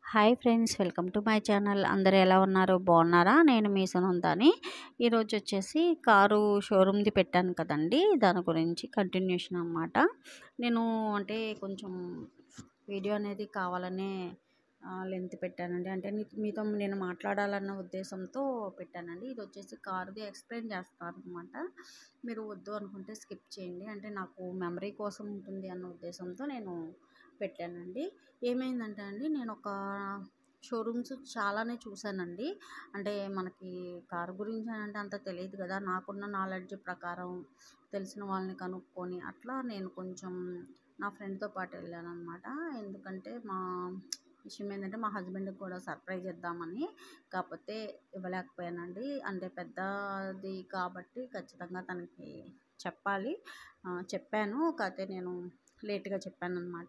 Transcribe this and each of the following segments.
hi friends welcome to my channel అందరూ ఎలా ఉన్నారు బాగున్నారా నేను మీ సునందాని ఈరోజు వచ్చేసి కారు షోరూమ్ది పెట్టాను కదండి దాని గురించి కంటిన్యూషన్ అన్నమాట నేను అంటే కొంచెం వీడియో అనేది కావాలనే లెంత్ పెట్టానండి అంటే నీ- మీతో నేను మాట్లాడాలన్న ఉద్దేశంతో పెట్టానండి ఇది వచ్చేసి కారుది ఎక్స్ప్లెయిన్ చేస్తాను అనమాట మీరు వద్దు అనుకుంటే స్కిప్ చేయండి అంటే నాకు మెమరీ కోసం ఉంటుంది అన్న ఉద్దేశంతో నేను పెట్టానండి ఏమైందంటే అండి నేను ఒక షోరూమ్స్ చాలానే చూశానండి అంటే మనకి కారు గురించి అని అంటే అంత తెలియదు కదా నాకున్న నాలెడ్జ్ ప్రకారం తెలిసిన వాళ్ళని కనుక్కొని అట్లా నేను కొంచెం నా ఫ్రెండ్తో పాటు వెళ్ళాను అనమాట ఎందుకంటే మా విషయం ఏంటంటే మా హస్బెండ్కి కూడా సర్ప్రైజ్ ఇద్దామని కాకపోతే ఇవ్వలేకపోయానండి అంటే పెద్దది కాబట్టి ఖచ్చితంగా తనకి చెప్పాలి ఆ, చెప్పాను కాకపోతే నేను లేట్గా చెప్పాను అనమాట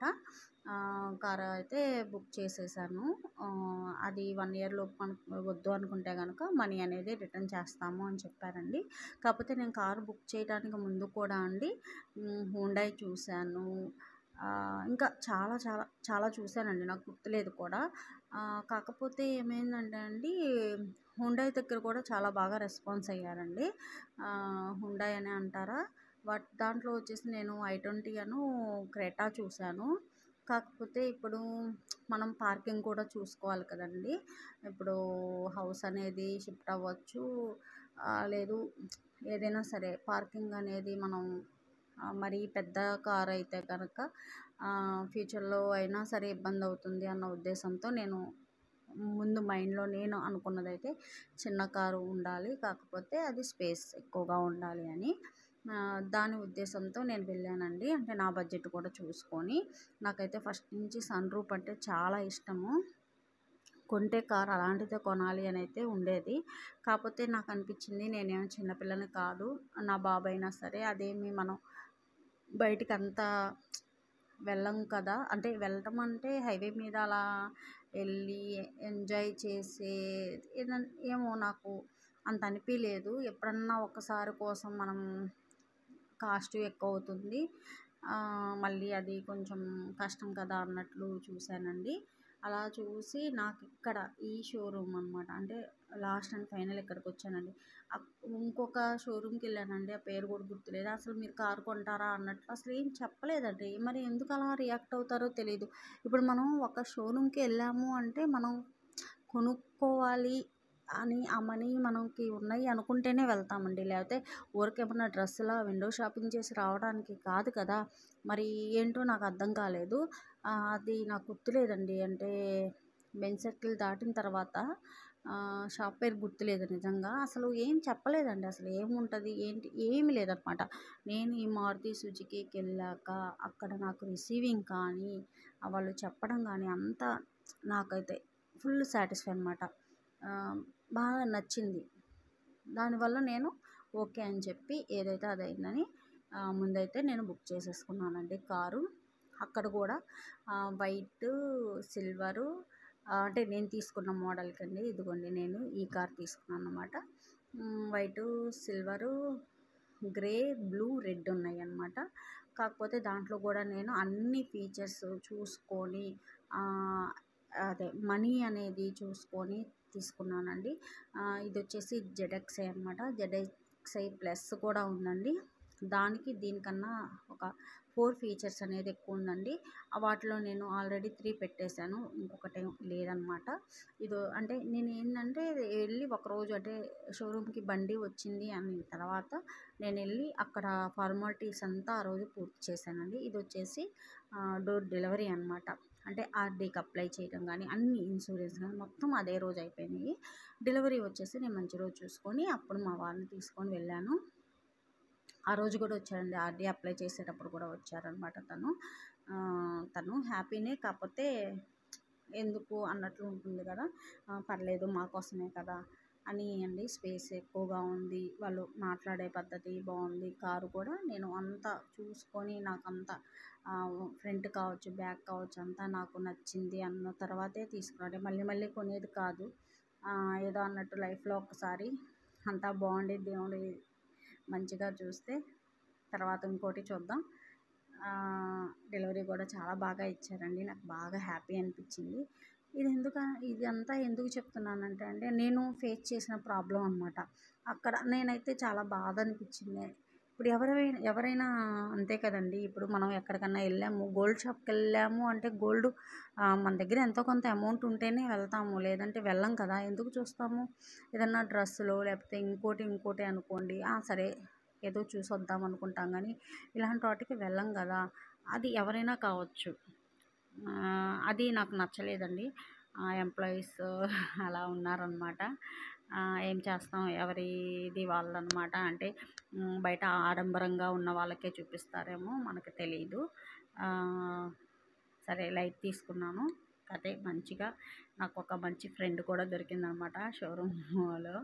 కార్ అయితే బుక్ చేసేసాను ఆ, అది వన్ ఇయర్ లోపు మనకు వద్దు అనుకుంటే కనుక మనీ అనేది రిటర్న్ చేస్తాము అని చెప్పారండి కాకపోతే నేను కారు బుక్ చేయడానికి ముందు కూడా అండి హుండై చూశాను ఆ, ఇంకా చాలా చాలా చాలా చూశానండి నాకు గుర్తులేదు కూడా ఆ, కాకపోతే ఏమైందంటే అండి హుండై దగ్గర కూడా చాలా బాగా రెస్పాన్స్ అయ్యారండి ఆ, హుండై అనే అంటారా వాట్ దాంట్లో వచ్చేసి నేను ఐ ట్వంటీ అను క్రెటా చూశాను కాకపోతే ఇప్పుడు మనం పార్కింగ్ కూడా చూసుకోవాలి కదండి ఇప్పుడు హౌస్ అనేది షిఫ్ట్ అవ్వచ్చు ఆ, లేదు ఏదైనా సరే పార్కింగ్ అనేది మనం ఆ, మరీ పెద్ద కార్ అయితే కనుక ఫ్యూచర్లో అయినా సరే ఇబ్బంది అవుతుంది అన్న ఉద్దేశంతో నేను ముందు మైండ్లో నేను అనుకున్నదైతే చిన్న కారు ఉండాలి కాకపోతే అది స్పేస్ ఎక్కువగా ఉండాలి అని ఆ, దాని ఉద్దేశంతో నేను వెళ్ళానండి అంటే నా బడ్జెట్ కూడా చూసుకొని నాకైతే ఫస్ట్ నుంచి సన్ రూప్ అంటే చాలా ఇష్టము కొంటే కార్ అలాంటిదే కొనాలి అని అయితే ఉండేది కాకపోతే నాకు అనిపించింది నేనేమో చిన్నపిల్లని కాదు నా బాబు అయినా సరే అదేమి మనం బయటికి అంతా వెళ్ళం కదా అంటే వెళ్ళటం అంటే హైవే మీద అలా వెళ్ళి ఎంజాయ్ చేసే ఏదన్ ఏమో నాకు అంత అనిపించలేదు ఎప్పుడన్నా ఒకసారి కోసం మనం కాస్ట్ ఎక్కువ అవుతుంది ఆ, మళ్ళీ అది కొంచెం కష్టం కదా అన్నట్లు చూశానండి అలా చూసి నాకు ఇక్కడ ఈ షోరూమ్ అనమాట అంటే లాస్ట్ అండ్ ఫైనల్ ఇక్కడికి వచ్చానండి అక్- ఇంకొక షోరూమ్కి వెళ్ళానండి ఆ పేరు కూడా గుర్తులేదు అసలు మీరు కారు కొంటారా అన్నట్లు అసలు ఏం చెప్పలేదండి మరి ఎందుకు అలా రియాక్ట్ అవుతారో తెలియదు ఇప్పుడు మనం ఒక షోరూమ్కి వెళ్ళాము అంటే మనం కొనుక్కోవాలి అని ఆ మనీ మనకి ఉన్నాయి అనుకుంటేనే వెళ్తామండి లేకపోతే ఊరికేమన్నా డ్రెస్సులా విండో షాపింగ్ చేసి రావడానికి కాదు కదా మరి ఏంటో నాకు అర్థం కాలేదు ఆ, అది నాకు గుర్తులేదండి అంటే బెన్ సర్కిల్ దాటిన తర్వాత ఆ, షాప్ పేరు గుర్తులేదు నిజంగా అసలు ఏం చెప్పలేదండి అసలు ఏముంటుంది ఏంటి ఏమీ లేదనమాట నేను ఈ మారుతి సుజుకికి వెళ్ళాక అక్కడ నాకు రిసీవింగ్ కానీ ఆ వాళ్ళు చెప్పడం కానీ అంతా నాకైతే ఫుల్ సాటిస్ఫై అనమాట బాగా నచ్చింది దానివల్ల నేను ఓకే అని చెప్పి ఏదైతే అదైందని ఆ, ముందైతే నేను బుక్ చేసేసుకున్నానండి కారు అక్కడ కూడా వైట్ సిల్వరు అంటే నేను తీసుకున్న మోడల్కి అండి ఇదిగోండి నేను ఈ కార్ తీసుకున్నాను అనమాట white silver grey blue red ఉన్నాయి అన్నమాట కాకపోతే దాంట్లో కూడా నేను అన్ని ఫీచర్స్ చూసుకొని ఆ, అదే మనీ అనేది చూసుకొని తీసుకున్నానండి ఆ, ఇది వచ్చేసి జెడ్ఎక్స్ఐ అనమాట జెడ్ఎక్స్ఐ ప్లస్ కూడా ఉందండి దానికి దీనికన్నా ఒక ఫోర్ ఫీచర్స్ అనేది ఎక్కువ ఉందండి ఆ వాటిలో నేను ఆల్రెడీ త్రీ పెట్టేశాను ఇంకొకటి లేదనమాట ఇది అంటే నేను ఏంటంటే వెళ్ళి ఒకరోజు అంటే షోరూమ్కి బండి వచ్చింది అన్న తర్వాత నేను వెళ్ళి అక్కడ ఫార్మాలిటీస్ అంతా ఆ రోజు పూర్తి చేశానండి ఇది వచ్చేసి డోర్ డెలివరీ అనమాట అంటే ఆర్డీకి అప్లై చేయడం కానీ అన్ని ఇన్సూరెన్స్ కానీ మొత్తం అదే రోజు అయిపోయినాయి డెలివరీ వచ్చేసి నేను మంచి రోజు చూసుకొని అప్పుడు మా వారిని తీసుకొని వెళ్ళాను ఆ రోజు కూడా వచ్చారండి ఆర్డీ అప్లై చేసేటప్పుడు కూడా వచ్చారనమాట తను ఆ, తను హ్యాపీనే కాకపోతే ఎందుకు అన్నట్లు ఉంటుంది కదా ఆ, పర్లేదు మా కోసమే కదా అని అండి స్పేస్ ఎక్కువగా ఉంది వాళ్ళు మాట్లాడే పద్ధతి బాగుంది కారు కూడా నేను అంతా చూసుకొని నాకు అంత ఫ్రంట్ కావచ్చు బ్యాక్ కావచ్చు అంతా నాకు నచ్చింది అన్న తర్వాతే తీసుకున్నాను మళ్ళీ మళ్ళీ కొనేది కాదు ఆ, ఏదో అన్నట్టు లైఫ్లో ఒకసారి అంతా బాగుండి దేవుడి మంచిగా చూస్తే తర్వాత ఇంకోటి చూద్దాం డెలివరీ కూడా చాలా బాగా ఇచ్చారండి నాకు బాగా హ్యాపీ అనిపించింది ఇది ఎందుకు ఇదంతా ఎందుకు చెప్తున్నానంటే అండి నేను ఫేస్ చేసిన ప్రాబ్లం అనమాట అక్కడ నేనైతే చాలా బాధ అనిపించింది ఇప్పుడు ఎవరైనా ఎవరైనా అంతే కదండి ఇప్పుడు మనం ఎక్కడికన్నా వెళ్ళాము గోల్డ్ షాప్కి వెళ్ళాము అంటే గోల్డ్ మన దగ్గర ఎంతో కొంత అమౌంట్ ఉంటేనే వెళ్తాము లేదంటే వెళ్ళం కదా ఎందుకు చూస్తాము ఏదన్నా డ్రెస్సులో లేకపోతే ఇంకోటి ఇంకోటి అనుకోండి ఆ సరే ఏదో చూసి వద్దాం అనుకుంటాం కానీ ఇలాంటి వాటికి వెళ్ళం కదా అది ఎవరైనా కావచ్చు ఆ, అది నాకు నచ్చలేదండి ఎంప్లాయీస్ అలా ఉన్నారనమాట ఏం చేస్తాం ఎవరిది వాళ్ళనమాట అంటే ఉమ్, బయట ఆడంబరంగా ఉన్న వాళ్ళకే చూపిస్తారేమో మనకు తెలియదు ఆ, సరే లైట్ తీసుకున్నాను అదే మంచిగా నాకు ఒక మంచి ఫ్రెండ్ కూడా దొరికిందనమాట షోరూంలో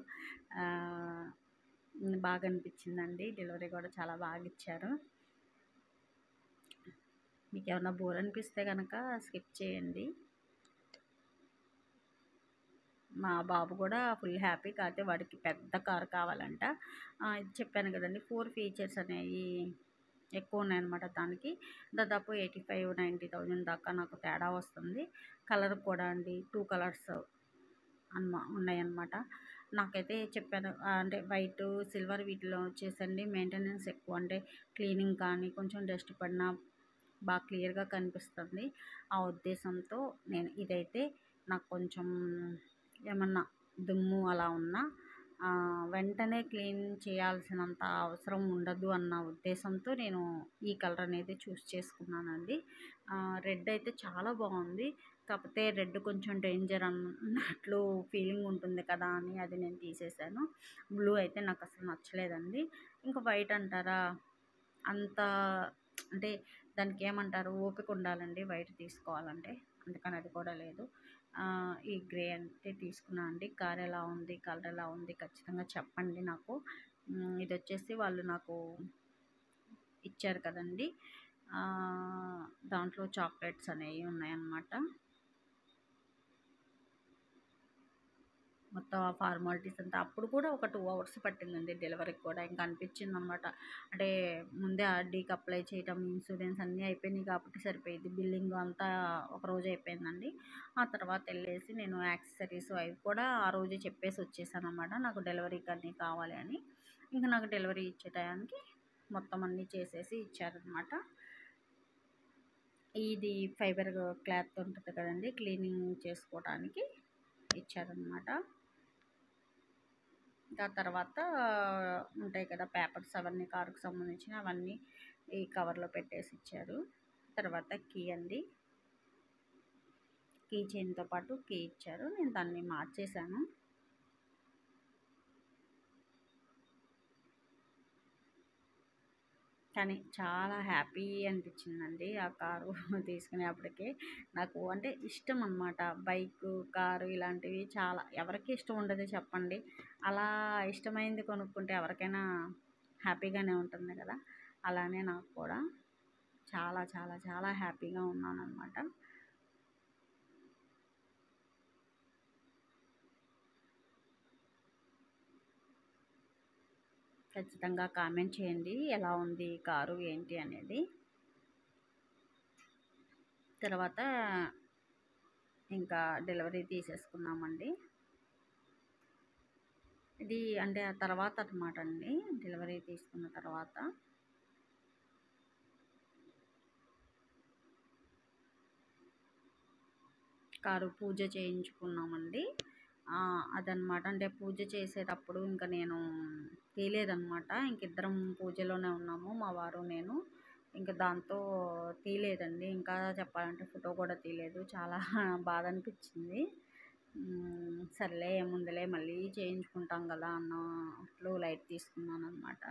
బాగా అనిపించిందండి డెలివరీ కూడా చాలా బాగా ఇచ్చారు మీకు ఏమన్నా బోర్ అనిపిస్తే కనుక స్కిప్ చేయండి మా బాబు కూడా ఫుల్ హ్యాపీ కాకపోతే వాడికి పెద్ద కార్ కావాలంట ఆ, ఇది చెప్పాను కదండి ఫోర్ ఫీచర్స్ అనేవి ఎక్కువ ఉన్నాయన్నమాట దానికి దాదాపు ఎయిటీ ఫైవ్ నైంటీ థౌజండ్ దాకా నాకు తేడా వస్తుంది కలర్ కూడా అండి టూ కలర్స్ అన్మా ఉన్నాయన్నమాట నాకైతే చెప్పాను ఆ, అంటే వైట్ సిల్వర్ వీటిలో వచ్చేసండి మెయింటెనెన్స్ ఎక్కువ అంటే క్లీనింగ్ కానీ కొంచెం డస్ట్ పడినా బాగా క్లియర్గా కనిపిస్తుంది ఆ ఉద్దేశంతో నేను ఇదైతే నాకు కొంచెం ఏమన్నా దుమ్ము అలా ఉన్నా ఆ, వెంటనే క్లీన్ చేయాల్సినంత అవసరం ఉండదు అన్న ఉద్దేశంతో నేను ఈ కలర్ అనేది చూస్ చేసుకున్నానండి రెడ్ అయితే చాలా బాగుంది కాకపోతే రెడ్ కొంచెం డేంజర్ అన్నట్లు ఫీలింగ్ ఉంటుంది కదా అని అది నేను తీసేసాను బ్లూ అయితే నాకు అసలు నచ్చలేదండి ఇంకా వైట్ అంటారా అంత అంటే దానికి ఏమంటారు ఓపిక ఉండాలండి వైట్ తీసుకోవాలంటే అందుకని అది కూడా లేదు ఆ, ఈ గ్రే అంటే తీసుకున్నా అండి కార్ ఎలా ఉంది కలర్ ఎలా ఉంది ఖచ్చితంగా చెప్పండి నాకు ఉమ్, ఇది వచ్చేసి వాళ్ళు నాకు ఇచ్చారు కదండి ఆ, దాంట్లో చాక్లెట్స్ అనేవి ఉన్నాయన్నమాట మొత్తం ఆ ఫార్మాలిటీస్ అంతా అప్పుడు కూడా ఒక టూ అవర్స్ పట్టిందండి డెలివరీకి కూడా ఇంకా అనిపించింది అనమాట అంటే ముందే ఆర్డీకి అప్లై చేయటం ఇన్సూరెన్స్ అన్నీ అయిపోయినాయి కాబట్టి సరిపోయింది బిల్లింగ్ అంతా ఒక రోజు అయిపోయిందండి ఆ తర్వాత వెళ్ళేసి నేను యాక్సెసరీస్ అవి కూడా ఆ రోజే చెప్పేసి వచ్చేసాను అనమాట నాకు డెలివరీకి అన్నీ కావాలి అని ఇంకా నాకు డెలివరీ ఇచ్చే టయానికి మొత్తం అన్నీ చేసేసి ఇచ్చారనమాట ఇది ఫైబర్ క్లాత్ ఉంటుంది కదండి క్లీనింగ్ చేసుకోవడానికి ఇచ్చారనమాట ఇంకా తర్వాత ఉంటాయి కదా పేపర్స్ అవన్నీ కారుకు సంబంధించిన అవన్నీ ఈ కవర్లో పెట్టేసి ఇచ్చారు తర్వాత కీ అండి కీ చైన్తో పాటు కీ ఇచ్చారు నేను దాన్ని మార్చేశాను కానీ చాలా హ్యాపీ అనిపించిందండి ఆ కారు తీసుకునేప్పటికి నాకు అంటే ఇష్టం అనమాట బైక్ కారు ఇలాంటివి చాలా ఎవరికి ఇష్టం ఉండదు చెప్పండి అలా ఇష్టమైంది కొనుక్కుంటే ఎవరికైనా హ్యాపీగానే ఉంటుంది కదా అలానే నాకు కూడా చాలా చాలా చాలా హ్యాపీగా ఉన్నాను అనమాట ఖచ్చితంగా కామెంట్ చేయండి ఎలా ఉంది ఈ కారు ఏంటి అనేది తర్వాత ఇంకా డెలివరీ తీసేసుకున్నామండి ఇది అంటే ఆ తర్వాత అనమాట అండి డెలివరీ తీసుకున్న తర్వాత కారు పూజ చేయించుకున్నామండి ఆ, అదనమాట అంటే పూజ చేసేటప్పుడు ఇంకా నేను తీయలేదన్నమాట ఇంక ఇద్దరం పూజలోనే ఉన్నాము మా వారు నేను ఇంకా దాంతో తీయలేదండి ఇంకా చెప్పాలంటే ఫోటో కూడా తీయలేదు చాలా బాధ అనిపించింది మ్మ్, సర్లే ఏముందిలే మళ్ళీ చేయించుకుంటాం కదా అన్నట్లు లైట్ తీసుకున్నాను అనమాట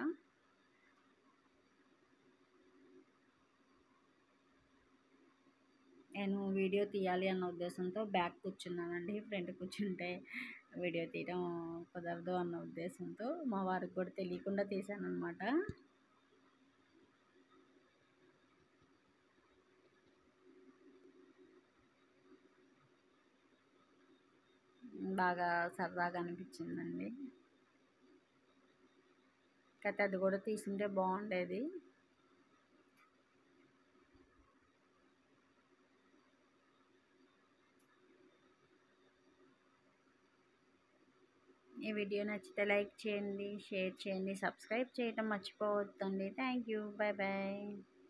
నేను వీడియో తీయాలి అన్న ఉద్దేశంతో బ్యాక్ కూర్చున్నానండి ఫ్రంట్ కూర్చుంటే వీడియో తీయడం కుదరదు అన్న ఉద్దేశంతో మా వారికి కూడా తెలియకుండా తీశాను అనమాట బాగా సరదాగా అనిపించిందండి కాకపోతే అది కూడా తీసుంటే బాగుండేది ఈ వీడియో నచ్చితే లైక్ చేయండి షేర్ చేయండి సబ్స్క్రైబ్ చేయడం మర్చిపోవద్దండి థ్యాంక్ యూ బాయ్ బాయ్